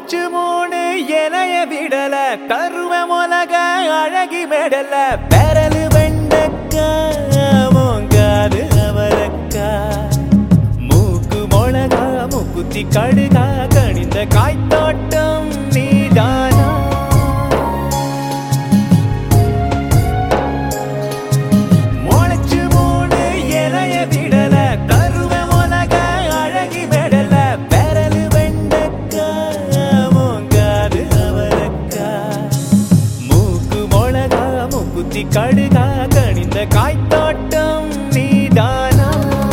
முளைச்சு மூணு இலைய விடல கருவ மொலக அழகி மெடல பெரலு வெண்டக்கா மோங்காது அவரக்கா மூக்கு மொளகா முக்குத்தி கடுகா கணிந்த காய்த்தோட்டம் நீதானா முளைச்சு மூணு இலைய விடல கருவ மொலக அழகி மெடல பெரலு வெண்டக்கா மோங்காது அவரக்கா மூக்கு மொளகா முக்குத்தி கடுகா கணிந்த காய்த்தோட்டம் நீதானா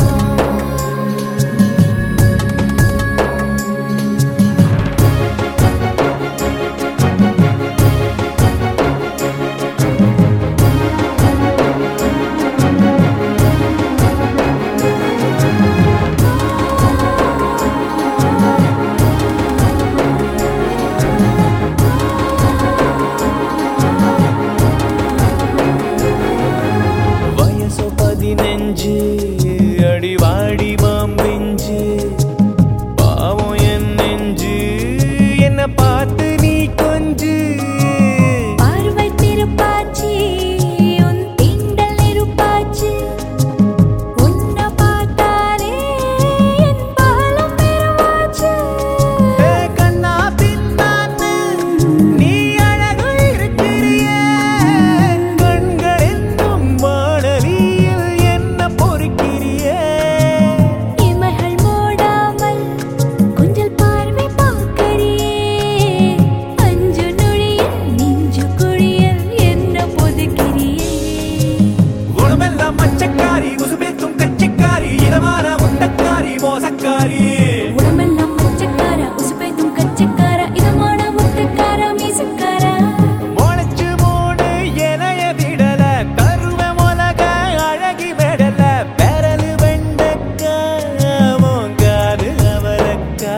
வயசு பதினஞ்சு அடிவாடி மாம்பிஞ்சு பாவம் என் நெஞ்சு என்ன பார்த்து நீ கொஞ்சு பார்வை திருப்பாச்சி உன் தீண்டல் நெருப்பாச்சி உன்னை பார்த்தாலே என் பாலம் பெருமாச்சு ஏ கண்ணா பின்னான்னு நீ அழகு இருக்கிறியே கண்கள் என்னும் மாணவியில் என்ன பொறுக்கிறியே இமைகள் மூடாமல் கொஞ்சல் பார்வை பார்க்கறியே அஞ்சு நொழியில் நெஞ்சு குழியில் என்ன பொதுக்கிறியே உடம்பெல்லாம் மச்சக்காரி உசுபேத்தும் கச்சக்காரி இதமான முண்டக்காரி மோசக்காரி உடம்பெல்லாம் மச்சக்கார உசுப்பேத்தும் கச்சக்கார இதமான முத்துக்கார மீசக்கார முளைச்சு மூணு இலைய விடல கருவ மொலக அழகி மெடல பெரலு வெண்டக்கா மோங்காது அவரக்கா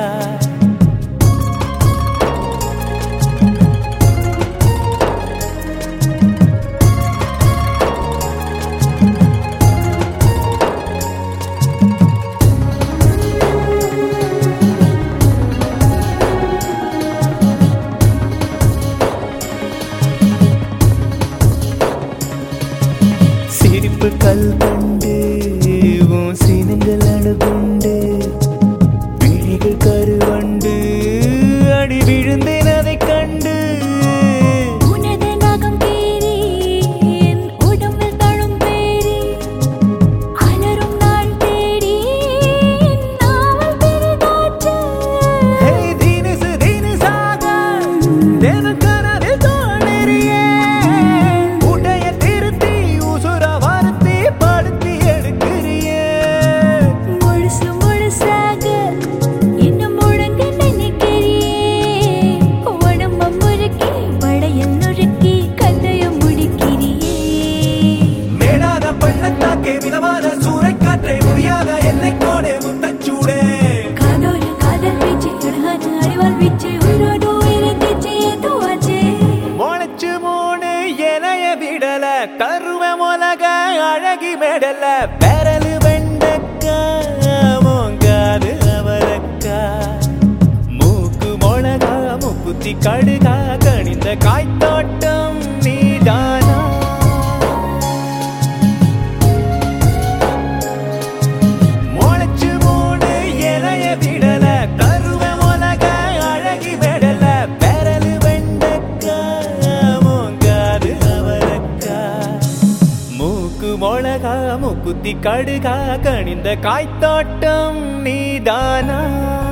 சிரிப்பு கல் கண்டு உன் சினங்கள் அணுகுண்டு விழிகள் கருவண்டு அடி விழுந்தேன் அதைக் கண்டு உனது நகம் தேறி என் உடம்பில் தழும் பேரி அலரும் நாள் தேடி என் நாவல் பெரிதாச்சு ஹே தினுசு தினுசாக தினக்கனவில் தோன்றியே உடைய திருத்தி உசுர வருத்தி படுத்தி எடுக்கிறியே முழுசு முழுசாக என்ன முழங்க நினைக்கிறியே உடம்ப முறுக்கி வளையல் நுறுக்கி கதைய முடிக்கிறியே மேடாத பள்ளத்தாக்கே மிதமான சூறைக்காற்றே முடியாத எல்லை கோடே முத்தச்சூடே காதோடு காதல் வீச்சு அழகான அறிவால் வீச்சு உயிரோடு உயிரை தேச்சு ஏதுவாச்சே முளைச்சு மூணு இலைய விடல கருவ மொலக அழகி மெடல பெரலு வெண்டக்கா மோங்காது அவரக்கா மூக்கு மொளகா முக்குத்தி கடுகா கணிந்த காய்த்தோட்டம் நீதானா முளைச்சு மூணு இலைய விடல கருவ மொலக அழகி மெடல பெரலு வெண்டக்கா மோங்காது அவரக்கா மூக்கு மொளகா முக்குத்தி கடுகா கணிந்த காய்த்தோட்டம் நீதானா